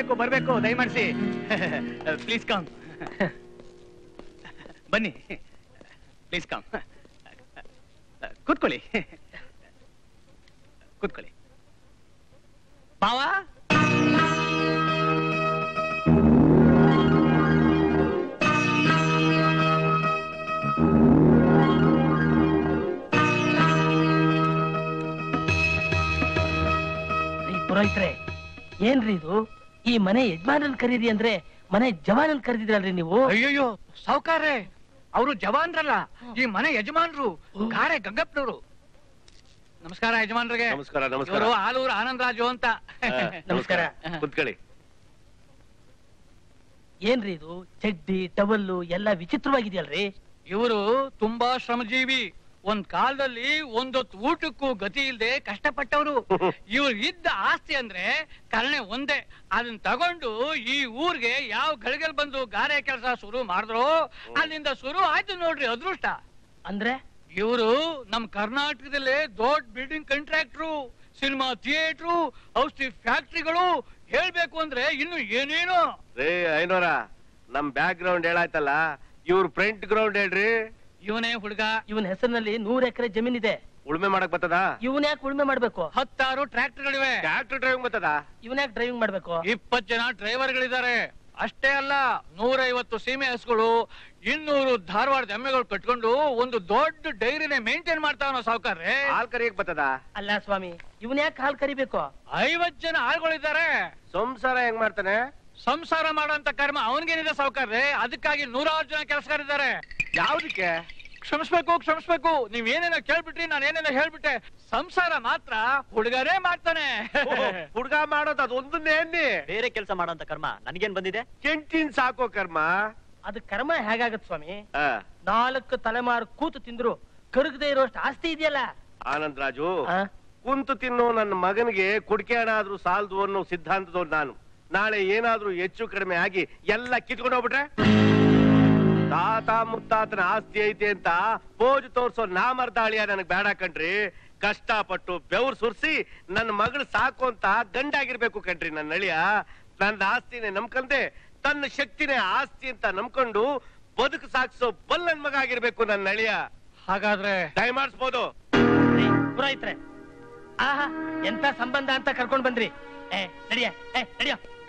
ಬರ್ಬೇಕು ಬರ್ಬೇಕು ದಯಮಾಡಿಸಿ ಪ್ಲೀಸ್ ಕಮ್ ಬನ್ನಿ ಪ್ಲೀಸ್ ಕಮ್ ಕೂತ್ಕೊಳ್ಳಿ ಕೂತ್ಕೊಳ್ಳಿ ಬಾವಾ ರೀ ಪುರೋಹಿತ್ರೆ ಏನ್ರಿ ಇದು ಈ ಮನೆ ಯಜಮಾನನ್ ಕರೀರಿ ಅಂದ್ರೆ ಮನೆ ಜವಾನನ್ ಕರೆದಿದ್ರಲ್ರಿ ನೀವು ಅಯ್ಯಯ್ಯೋ ಸಾವುಕಾರ್ರೆ ಅವರು ಜವಾನ್ರಲ್ಲ ಈ ಮನೆ ಯಜಮಾನ್ರು ಗಾರೆ ಗಂಗಪ್ಪನವರು ನಮಸ್ಕಾರ ಯಜಮಾನ್ರಿಗೆ ನಮಸ್ಕಾರ ನಮಸ್ಕಾರ ಇವರು ಆಲೂರು ಆನಂದರಾಜು ಅಂತ ನಮಸ್ಕಾರ. ಕುತ್ಕೊಳ್ಳಿ ಏನ್ರಿ ಇದು ಚಡ್ಡಿ ಟವಲ್ಲು ಎಲ್ಲ ವಿಚಿತ್ರವಾಗಿದೆಯಲ್ರಿ ಇವರು ತುಂಬಾ ಶ್ರಮಜೀವಿ ಒಂದ್ ಕಾಲದಲ್ಲಿ ಒಂದೊತ್ತು ಊಟಕ್ಕೂ ಗತಿ ಇಲ್ದೆ ಕಷ್ಟಪಟ್ಟವರು ಇವ್ರು ಇದ್ದ ಆಸ್ತಿ ಅಂದ್ರೆ ಕರ್ಣೆ ಒಂದೇ ಅದನ್ನ ತಗೊಂಡು ಈ ಊರ್ಗೆ ಯಾವ ಗಳಿಗೆಲ್ ಬಂದು ಗಾರೆ ಕೆಲಸ ಶುರು ಮಾಡಿದ್ರು ಅಲ್ಲಿಂದ ಶುರು ಆಯ್ತು ನೋಡ್ರಿ ಅದೃಷ್ಟ ಅಂದ್ರೆ ಇವರು ನಮ್ ಕರ್ನಾಟಕದಲ್ಲೇ ದೊಡ್ಡ ಬಿಲ್ಡಿಂಗ್ ಕಾಂಟ್ರಾಕ್ಟ್ರು ಸಿನಿಮಾ ಥಿಯೇಟ್ರು ಔಷಧಿ ಫ್ಯಾಕ್ಟ್ರಿಗಳು ಹೇಳ್ಬೇಕು ಅಂದ್ರೆ ಇನ್ನು ಏನೇನೋ ರೇ ಐನೋರ ನಮ್ ಬ್ಯಾಕ್ ಗ್ರೌಂಡ್ ಹೇಳಾಯ್ತಲ್ಲ ಇವ್ರ ಫ್ರಂಟ್ ಗ್ರೌಂಡ್ ಹೇಳ್ರಿ ಇವನೇ ಹುಡುಗ ಇವನ್ ಹೆಸರಿನಲ್ಲಿ ನೂರ್ ಎಕರೆ ಜಮೀನಿದೆ ಉಳ್ಮೆ ಮಾಡಕ್ ಬರ್ತದ ಇವನ್ ಯಾಕೆ ಉಳ್ಮೆ ಮಾಡ್ಬೇಕು ಹತ್ತಾರು ಟ್ರ್ಯಾಕ್ಟರ್ಗಳಿವೆ ಟ್ರ್ಯಾಕ್ಟರ್ ಡ್ರೈವಿಂಗ್ ಬರ್ತದ ಇವನ್ ಯಾಕೆ ಡ್ರೈವಿಂಗ್ ಮಾಡ್ಬೇಕು ಇಪ್ಪತ್ ಜನ ಡ್ರೈವರ್ಗಳಿದ್ದಾರೆ ಅಷ್ಟೇ ಅಲ್ಲ ನೂರೈವತ್ತು ಸೀಮೆ ಹಸುಗಳು ಇನ್ನೂರು ಧಾರವಾಡದ ಎಮ್ಮೆಗಳು ಕಟ್ಕೊಂಡು ಒಂದು ದೊಡ್ಡ ಡೈರಿನೇ ಮೇಂಟೈನ್ ಮಾಡ್ತಾವನ ಸಾವುಕಾರ್ರೆ ಹಾಲ್ ಕರಿಯಕ್ ಬರ್ತದ ಅಲ್ಲ ಸ್ವಾಮಿ ಇವನ್ ಯಾಕೆ ಹಾಲ್ ಕರಿಬೇಕು ಐವತ್ ಜನ ಆಳ್ಗಳಿದ್ದಾರೆ ಸಂಸಾರ ಹೆಂಗ್ ಮಾಡ್ತಾನೆ ಸಂಸಾರ ಮಾಡೋಂತ ಕರ್ಮ ಅವನ್ಗೇನಿದೆ ಸಾವುಕಾರ್ರೆ ಅದಕ್ಕಾಗಿ ನೂರಾರು ಜನ ಕೆಲಸಗಾರಿದ್ದಾರೆ ಯಾವ್ದಕ್ಕೆ ಕ್ಷಮಿಸ್ಬೇಕು ಕ್ಷಮಿಸ್ಬೇಕು ನೀವ್ ಏನೇನೋ ಕೇಳ್ಬಿಟ್ರಿ ನಾನು ಏನೇನೋ ಹೇಳ್ಬಿಟ್ಟೆ ಸಂಸಾರ ಮಾತ್ರ ಹುಡುಗರೇ ಮಾಡ್ತಾನೆ ಹುಡ್ಗ ಮಾಡೋದ್ ಅದೊಂದನ್ನೇ ಅನ್ನಿ ಬೇರೆ ಕೆಲಸ ಮಾಡೋಂತ ಕರ್ಮ ನನ್ಗೇನ್ ಬಂದಿದೆ ಕೆಂಟಿನ್ ಸಾಕೋ ಕರ್ಮ ಅದ್ ಕರ್ಮ ಹೇಗಾಗತ್ ಸ್ವಾಮಿ ಆ, ನಾಲ್ಕು ತಲೆಮಾರು ಕೂತು ತಿಂದ್ರು ಕರಗದೆ ಇರೋಷ್ಟು ಆಸ್ತಿ ಇದೆಯಲ್ಲ ಆನಂದ್ ರಾಜು ಆ? ಕುಂತು ತಿನ್ನೋ ನನ್ನ ಮಗನಿಗೆ ಕುಡಿಕೆ ಹಣ ಆದ್ರೂ ಸಾಲದು ಅನ್ನೋ ಸಿದ್ಧಾಂತದವ್ರು ನಾನು ನಾಳೆ ಏನಾದ್ರೂ ಹೆಚ್ಚು ಕಡಿಮೆ ಆಗಿ ಎಲ್ಲ ಕಿತ್ಕೊಂಡು ಹೋಗ್ಬಿಟ್ರೆ ತಾತ ಮುತ್ತಾತನ ಆಸ್ತಿ ಐತೆ ಅಂತ ಪೋಜು ತೋರ್ಸೋ ನಾಮರ್ದಾಳಿಯ ನನಗ್ ಬೇಡ ಕಣ್ರಿ ಕಷ್ಟಪಟ್ಟು ಬೆವ್ರು ಸುರ್ಸಿ ನನ್ನ ಮಗಳು ಸಾಕು ಅಂತ ಗಂಡಾಗಿರ್ಬೇಕು ಕಣ್ರಿ ನನ್ನ ಅಳಿಯ ನನ್ನ ಆಸ್ತಿನೇ ನಂಬ್ಕಂದೆ ತನ್ನ ಶಕ್ತಿನೇ ಆಸ್ತಿ ಅಂತ ನಂಬ್ಕೊಂಡು ಬದುಕು ಸಾಗಿಸೋ ಬಲ್ಲನ್ ಮಗ ಆಗಿರ್ಬೇಕು ನನ್ನ ಅಳಿಯ ಹಾಗಾದ್ರೆ ದಯಮಾಡಿಸ್ಬೋದು ರೀ, ಪುರೋಹಿತ್ರೆ ಆಹಾ ಎಂತ ಸಂಬಂಧ ಅಂತ ಕರ್ಕೊಂಡ್ ಬಂದ್ರಿ ಏ ನಡಿಯ ಏ ನಡಿಯ